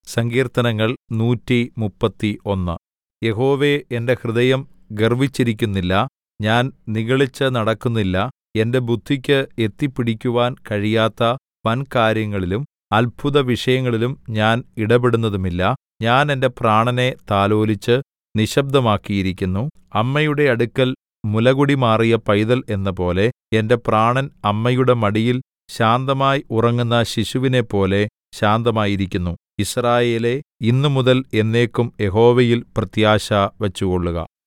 സങ്കീർത്തനങ്ങൾ നൂറ്റി മുപ്പത്തിയൊന്ന് യഹോവേ എന്റെ ഹൃദയം ഗർവ്വിച്ചിരിക്കുന്നില്ല ഞാൻ നിഗളിച്ച് നടക്കുന്നില്ല എന്റെ ബുദ്ധിക്ക് എത്തിപ്പിടിക്കുവാൻ കഴിയാത്ത വൻകാര്യങ്ങളിലും അത്ഭുതവിഷയങ്ങളിലും ഞാൻ ഇടപെടുന്നതുമില്ല ഞാൻ എന്റെ പ്രാണനെ താലോലിച്ച് നിശ്ശബ്ദമാക്കിയിരിക്കുന്നു അമ്മയുടെ അടുക്കൽ മുലകുടി മാറിയ പൈതൽ എന്നപോലെ എന്റെ പ്രാണൻ അമ്മയുടെ മടിയിൽ ശാന്തമായി ഉറങ്ങുന്ന ശിശുവിനെപ്പോലെ ശാന്തമായിരിക്കുന്നു യിസ്രായേലേ ഇന്നുമുതൽ എന്നേക്കും യഹോവയിൽ പ്രത്യാശ വച്ചുകൊള്ളുക